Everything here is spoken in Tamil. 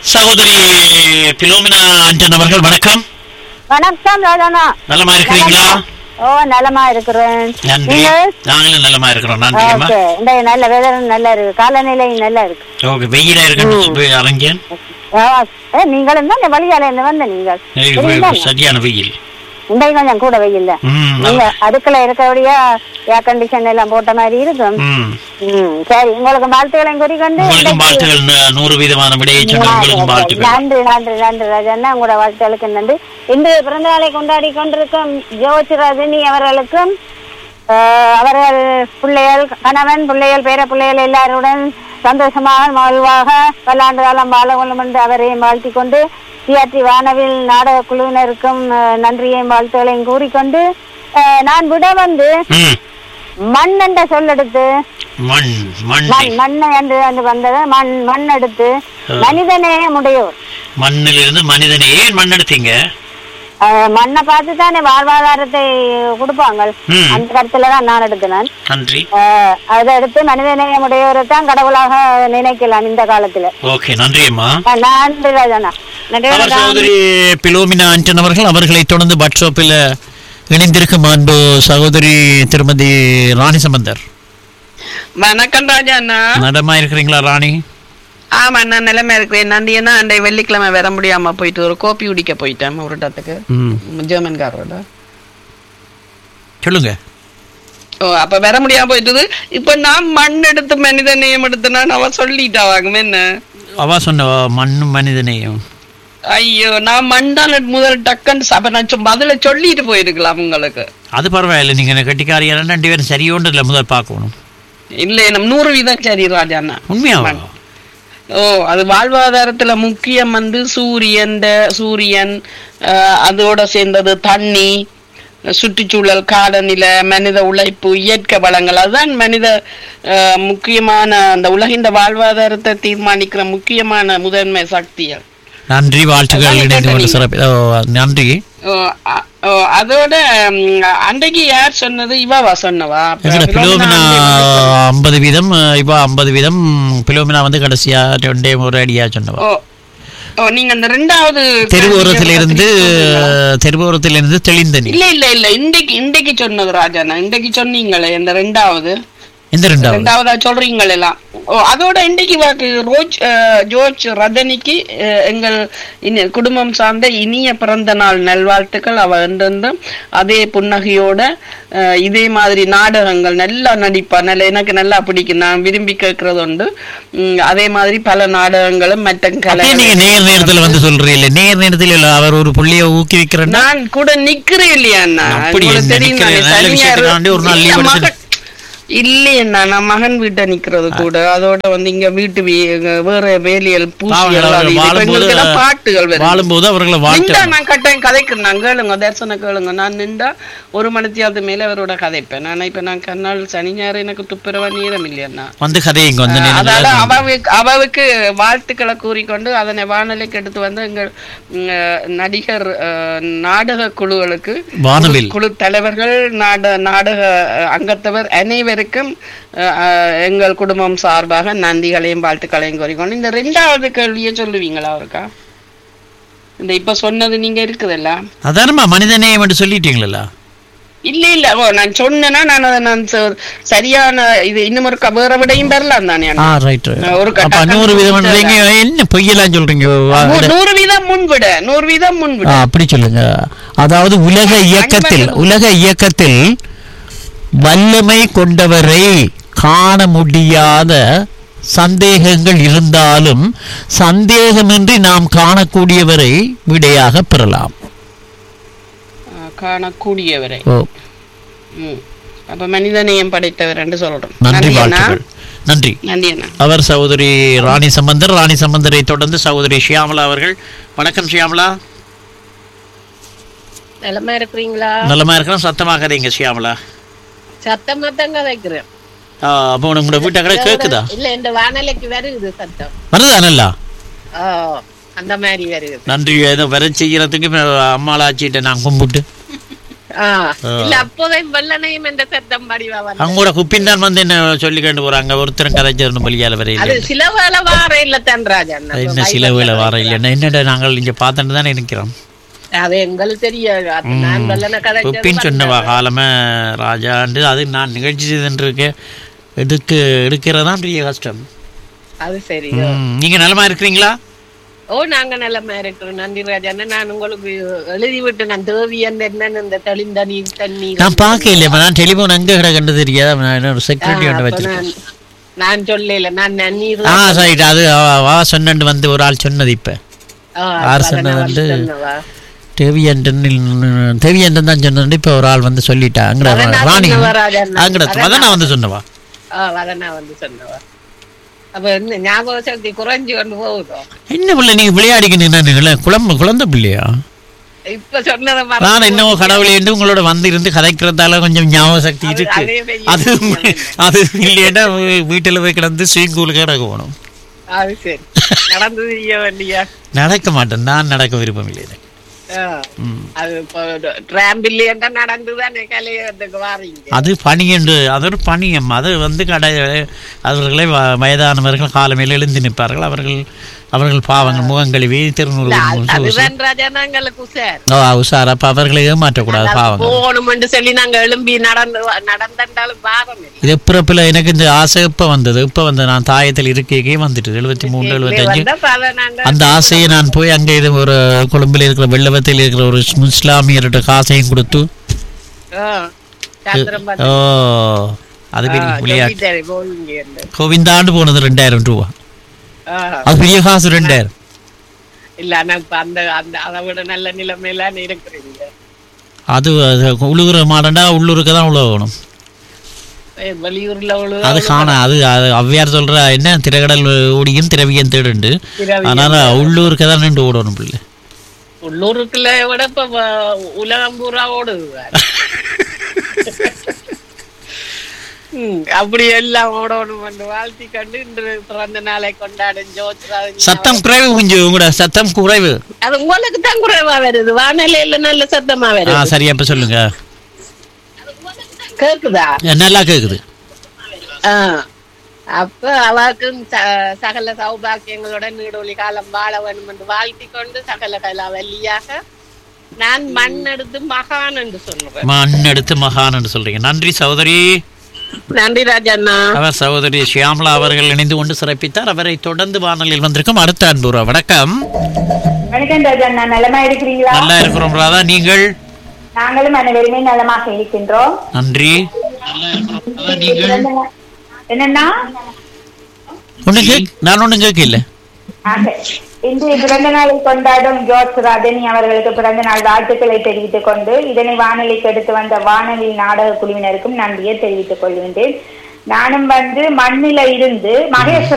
சகோதரி பிலோமினா அஞ்சன் அவர்கள் வணக்கம் வணக்கம் ராஜாண்ணா நலமா இருக்கிறீங்களா ஓ நலமா இருக்கிறேன் நன்றி நீங்கள் நாங்களும் நலமா இருக்கிறோம் நன்றிம்மா ஓகே இந்த நல்ல வெதர் நல்லா இருக்கு காலநிலை நல்லா இருக்கு ஓகே வெயிலா இருக்குன்னு சொல்லி அரங்கேன் ஆ, ஏ, நீங்களும் தான் இந்த வழியால இருந்து வந்த நீங்கள் சரிங்களா? சரியான வெயில் இன்றைக்கு கொஞ்சம் கூட வெயில்ல ம் நீங்க அடுக்கல இருக்கபடியா ஏர் கண்டிஷன் எல்லாம் போட்ட மாதிரி இருக்கும் ம் ம், சரி உங்களுக்கு வாழ்த்துக்களையும் குறிக்கொண்டு உங்களுக்கும் இன்றைக்கு- வாழ்த்துகள் நூ- நூறு விதமான விடையை சொன்ன உங்களுக்கும் வாழ்த்துக்கள் நன்றி நன்றி நன்றி ராஜண்ணா உங்களோட வாழ்த்துக்களுக்கு நன்றி இன்று பிறந்த நாளை கொண்டாடி கொண்டிருக்கும் ஜோச் ரஜினி அவர்களுக்கும் ஆஹ், அவர்கள் பிள்ளைகள் கணவன் பிள்ளைகள் பேர பிள்ளைகள் எல்லாருடன் சந்தோஷமாக மகிழ்வாக பல்லாண்டு காலம் வாழ வேண்டும் என்று அவரையும் வாழ்த்திக் கொண்டு சிஆர்டி வானவில் நாடக குழுவினருக்கும் ஆஹ், நன்றியையும் வாழ்த்துக்களையும் கூறிக்கொண்டு ஆஹ், நான் விட வந்து ம் மண் என்ற சொல்லெடுத்து மண் மண்ணை மண் மண் என்று வந்து வந்தது மண் மண் எடுத்து மனிதநேயம் உடையோர் மண்ணிலிருந்து மனிதனை ஏன் மண் எடுத்தீங்க அஹ் மண்ணை பார்த்து தானே வாழ்வாதாரத்தை கொடுப்பாங்க ம். அந்த கருத்துல தான் நான் எடுத்தேன் நன்றி அஹ் அதை எடுத்து மனிதநேயம் உடையவரை தான் கடவுளாக நினைக்கலாம் இந்த காலத்துல ஓகே நன்றி அம்மா அஹ் நன்றி ராஜாண்ணா நன்றி அவர் ராஜா. சகோதரி பிலோமினா ஆண்டன் அவர்கள் அவர்களை தொடர்ந்து வாட்ஸ்அப்பில் இணைந்திருக்கும் அன்பு சகோதரி திருமதி ராணி சம்பந்தர் வணக்கம் ராஜா அண்ணா நடமா இருக்கிறீங்களா ராணி ஆமா நான் நிலைமை இருக்கிறேன் நந்தியனா அண்டை வெள்ளிக்கிழமை வர முடியாம போயிட்டு ஒரு கோப்பி குடிக்க போயிட்டேன் ஒரு இடத்துக்கு ம் ஜெர்மன்காரோட சொல்லுங்க ஓ அப்ப வர முடியாம போயிட்டது இப்ப நான் மண் எடுத்து மனித நேயம் எடுத்தனா அவ சொல்லிட்டா வாங்க என்ன அவ சொன்ன மண்ணும் மனிதனையும் ஐயோ நான் மண் தான் முதல் டக்குன்னு அப்ப நான் சும்மா பதில சொல்லிட்டு போயிருக்கலாம் உங்களுக்கு அது பரவாயில்ல நீங்க என்ன கட்டிக்காரியா ரெண்டு பேரும் சரியோண்டு இல்லை முதல் பார்க்கணும் இல்ல நம்ம நூறு வீதம் சரி ராஜா அண்ணா உண்மையாவா ஓ அது வாழ்வாதாரத்துல முக்கியம் வந்து சூரியன் சூரியன் அஹ், அதோட சேர்ந்தது தண்ணி சுற்றுச்சூழல் காலநிலை மனித உழைப்பு இயற்கை வளங்கள் அதுதான் மனித அஹ், முக்கியமான அந்த உலகின் வாழ்வாதாரத்தை தீர்மானிக்கிற முக்கியமான முதன்மை சக்திகள் நன்றி வாழ்த்துக்கள் அதான் இணைந்து கொண்டு கேட்டேன் சிறப்பு ஓ, நன்றி ஓ, அ- ஓ, அதோட ம், அன்றைக்கு யார் சொன்னது இவாவா சொன்னவா அப்ப எங்கட பிலோமினா பிலோமினா அன்னை வந்து ஐம்பது வீதம் இப்போ ஐம்பது வீதம் பிலோமினா வந்து கடைசியா ரெண்டே ஒரு அடியா சொன்னவா ஓ ஓ நீங்க அந்த ரெண்டாவது தெருவோரத்திலிருந்து சொல்றீங்க. தெருவோரத்திலிருந்து தெளிந்த நீர் இல்ல இல்ல இல்ல இன்றைக்கு இன்றைக்கு சொன்னது ராஜாண்ணா இன்றைக்கு சொன்னீங்களே இந்த ரெண்டாவது எந்த ரெண்டாவது ரெண்டாவதா சொல்றீங்களே எல்லாம் ஓ அதோட இன்றைக்கு வாக்கு ரோஜ் அஹ், ஜோர்ஜ் ரதனிக்கு அஹ், எங்கள் இனி- குடும்பம் சார்ந்த இனிய பிறந்த நாள் நல்வாழ்த்துக்கள் அவ என்றென்றும் அதே புன்னகையோட அஹ், இதே மாதிரி நாடகங்கள் நல்லா நடிப்பா நல்ல எனக்கு நல்லா பிடிக்கும் நான் விரும்பி கேட்கறது உண்டு உம், அதே மாதிரி பல நாடகங்களும் மற்ற அப்படியே கலை நீங்க நேர் நேரத்துல வந்து சொல்றீங்க நேர் நேரத்தில் இல்ல அவர் ஒரு புள்ளிய ஊக்குவிக்கிறேன்னா நான் கூட நிக்கிறேன் இல்லையா அண்ணா அப்படி உங்களுக்கு என்ன தெரியும் நிக்கிறேன்? தானே, நல்ல தனியா விஷயத்துக்காண்டி ஒரு நாள் இல்ல, leave மகன் எடுத்துட்டு- இல்லையண்ணா நான் மகன் வீட்டை நிக்கிறது கூட அதோட வந்து இங்க வீட்டு வே- வேற வேலியல் பூசி பாவங்கள் எல்லாம் அவர்கள் இது. இப்ப வாழும்போது எங்களுக்கு எல்லாம் பாட்டுகள் வருது. வாழும்போது அவர்களை நின்றா வாழ்த்து நான் கட்டாயம் கதைக்கிறேன் கேளுங்க தரிசனம் கேளுங்க நான் நின்றா ஒரு மணித்தியாவது மேல அவரோட கதைப்பேன் ஆனா இப்ப நான் கண்ணால் சனி ஞாயிறு எனக்கு துப்புரவா நேரம் இல்லையண்ணா வந்து கதையை இங்க வந்து அதால நேரத்துல அவவுக்கு அவவுக்கு வாழ்த்துக்களை கூறிக்கொண்டு அதனை வானொலிக்கு எடுத்து வந்து எங்கள் ம், அஹ், நடிகர் அஹ், நாடக குழுக்களுக்கு வானவில். குழு தலைவர்கள் நாட நாடக அஹ், அங்கத்தவர் அனைவருக்கும் அஹ், அஹ், எங்கள் குடும்பம் சார்பாக நன்றிகளையும் வாழ்த்துக்களையும் கூறிக்கொண்டு இந்த ரெண்டாவது கேள்வியை சொல்லுவீங்களா அவருக்கா இந்த இப்ப சொன்னது நீங்க இருக்குதுல்ல அதானம்மா மனிதநேயம் என்று சொல்லிட்டீங்களா இல்ல இல்ல ஓ நான் சொன்னேன்னா நான் அதை நான் ச- சரியான இது இன்னும் ஒரு க- வேற விடையும் பெறலாம் தானே ஆ ரைட் ஒரு அப்ப கட்டா நூறு விதம் நீங்க என்ன பொய்யெல்லாம் சொல்றீங்க வா- நூ- நூறு வீதம் முன்விட நூறு வீதம் ஆ, முன்விட அப்படி சொல்லுங்க அதாவது உலக இயக்கத்தில் உலக இயக்கத்தில் வல்லமை கொண்டவரை காண முடியாத சந்தேகங்கள் இருந்தாலும் சந்தேகமின்றி நாம் காணக்கூடியவரை விடையாக பெறலாம் ஆ, காணக்கூடியவரை ஓ ம். அப்ப மனிதநேயம் படைத்தவர் என்று சொல்றோம் நன்றி நன்றி அண்ணா. வாழ்த்துக்கள் நன்றி நன்றி அண்ணா அவர் சகோதரி ராணி சம்பந்தர் ராணி சம்பந்தரை தொடர்ந்து சகோதரி ஷியாமலா அவர்கள் வணக்கம் ஷியாமலா நிலமா இருக்கிறீங்களா நலமா இருக்கிறோம் சத்தமாக கதைங்க ஷியாமலா சத்தமா தான் கதைக்கிறேன் ஆ, அப்போ உங்களோட வீட்டை கடை கேக்குதா இல்ல இந்த வானலைக்கு வருகுது சத்தம் வருதா நல்லா ஓ அந்த மாதிரி வருகுது நன்றி ஏதோ வர செய்யறதுக்கு இப்ப அம்மாளாச்சிட்ட நான் கும்பிட்டு ஆ. ஆ. இல்ல அப்போதையும் வெள்ளனையும் என்ற சத்தம் படிவா வந்து அவங்க கூட குப்பின் தான் வந்து என்ன சொல்லி கண்டு போறாங்க ஒருத்தரும் கதைச்சிருந்த பலியால வரையில அது சில வேலை வார இல்ல தன்ராஜன் அது என்ன சில வேலை வார இல்லைன்னா என்னடா நாங்கள் இங்க பார்த்துட்டு தானே நிற்கிறோம் அது எங்களுக்கு தெரியாது அது நான் வெள்ளனை குப்பின் கதை சொன்னவா காலமே ராஜாண்டு அது நான் நிகழ்ச்சி செய்துருக்கேன் எடுக்க எடுக்கிறதான் பெரிய கஷ்டம் அது சரி ம், நீங்க நலமா இருக்கிறீங்களா ஓ நாங்க நல்லமா இருக்கிறோம் நன்றி ராஜா நான் உங்களுக்கு எழுதி விட்டு நான் தேவி என்னன்னு இந்த தெளிந்த நீர் தண்ணி நான் பார்க்க இல்லையம்மா நான் டெலிஃபோன் எங்க கிடக்கண்டு தெரியாத நான் ஒரு செக்யூரிட்டி ஒன்று அப்ப வச்சிருக்கேன் நான் நான் சொல்லல நான் நன்னீர் ஆ சரி அது அவ- வா சொன்னண்டு வந்து ஒரு ஆள் சொன்னது இப்ப யார் சொன்னது வந்து தேவியண்டன் தேவியண்டன் தான் சொன்னது இப்ப ஒரு ஆள் வந்து சொல்லிட்டா அங்கட அதான் நான் ராணி சொன்னவா ராஜா நான். அங்கட அதான் நான் வந்து சொன்னவா வதனா வந்து சொன்னவா அப்ப என்ன ஞாபக சக்தி குறைஞ்சு கொண்டு போகுதோ என்ன பிள்ளை நீங்க விளையாடிக்கிட்டு குழம்பு குழந்தை பிள்ளையா இப்ப சொன்னதை நான் என்னவோ கடவுளே என்று உங்களோட வந்து இருந்து கதைக்கிறதால கொஞ்சம் ஞாபக சக்தி அது- இருக்கு அதே பெரிய அது அது இல்லைன்னா வீட்டுல போய் கிடந்து ஸ்விமிங் பூலுக்கு கிடக்க போகணும் அது சரி நடந்து செய்ய வேண்டிய நடக்க மாட்டேன் நான் நடக்க விருப்பம் இல்லை எனக்கு. ஆ. ம். அது இப்போ டிராம் இல்லையா நடந்துதானே கலையத்துக்கு வாரீங்க அது பணி என்று அது ஒரு பணியம் அது வந்து கடை அவர்களை வ- வயதானவர்கள் காலமையில் எழுந்து நிற்பார்கள் அவர்கள் அவர்கள் பாவங்கள் முகங்கழுவி திருநூறு அதுதான் ராஜா நாங்களுக்கு சார் உஷார் அப்ப அவர்களை ஏமாற்றக்கூடாது பாவங்கள் போகணும்னு சொல்லி நாங்க எழும்பி நடந்து நடந்தாலும் பாரம் இல்லை இது பிறப்பில் எனக்கு இந்த ஆசை இப்ப வந்தது இப்ப வந்து நான் தாயத்தில் இருக்கே வந்துட்டு எழுபத்தி மூணு எழுபத்தஞ்சு வந்தா பல நாங்க அந்த ஆசையை நான் போய் அங்கே இது ஒரு கொழும்பில் இருக்கிற வெள்ளவத்தில் இருக்கிற ஒரு இஸ்லாமியர்கிட்ட காசையும் கொடுத்து ஆ, சாத்திரம் ஓ அது பெரிய விளையாட்டு சொல்லிட்டாரு, போவீங்க என்று. கோவிந்தாண்டு போனது ரெண்டாயிரம் ரூபா ஆ, அது பெரிய காசு ரெண்டாயிரம் இல்ல ஆனா இப்ப அந்த அந்த அதை விட நல்ல நிலைமையில இருக்கிறீங்க அது அது உழுகுற மாடண்டா உள்ளூருக்கு தான் உழவணும் ஏய், வெளியூர்ல உள்ள அது காண அது அது அவ்வையார் சொல்ற என்ன திரைக்கடல் ஓடியும் திரவியம் தேடுண்டு திரவியம் அதனால உள்ளூருக்கு தான் நின்று ஓடணும் பிள்ளை உள்ளூருக்குள்ள விட இப்ப வ- உலகம் பூரா ஓடுது ம், அப்படி எல்லாம் ஓடணும் என்று வாழ்த்தி கண்டு இன்று பிறந்த நாளை கொண்டாடும் ஜோத்ராஜ் சத்தம் குறைவு கொஞ்சம் உங்களோட சத்தம் குறைவு அது உங்களுக்கு தான் குறைவா வருது வானிலையில நல்ல சத்தமா ஆ வருது சரியா இப்ப சொல்லுங்க கேக்குதா நல்லா கேக்குது ஆ. அப்ப அவாக்கும் ச- சகல சௌபாக்கியங்களோட நீடொலி காலம் வாழ வேண்டும் என்று வாழ்த்தி கொண்டு சகல கலா வழியாக நான் மண் எடுத்து மகான் என்று சொல்லுவேன் மண் எடுத்து மகான் என்று சொல்றீங்க நன்றி சகோதரி நன்றி ராஜண்ணா அவர் சகோதரி ஷியாமலா அவர்கள் இணைந்து கொண்டு சிறப்பித்தார் அவரை தொடர்ந்து வானொலியில் வந்திருக்கும் அடுத்த அன்புரா வணக்கம் வணக்கம் ராஜா நான் நலமா இருக்கிறீங்களா நல்லா இருக்கிறோம் ராதா நீங்கள் நாங்களும் அனைவருமே நலமாக இருக்கின்றோம் நன்றி என்னன்னா ஒண்ணு கேக் நான் ஒண்ணும் கேட்கல ஆக, இன்று பிறந்த நாளை கொண்டாடும் ஜோர்ஜ் ராஜனி அவர்களுக்கு பிறந்த நாள் வாழ்த்துக்களை தெரிவித்துக் கொண்டு இதனை வானொலிக்கு எடுத்து வந்த வானொலி நாடக குழுவினருக்கும் நன்றியை தெரிவித்துக் கொள்கின்றேன் நானும் வந்து மண்ணில இருந்து மகேஸ்வர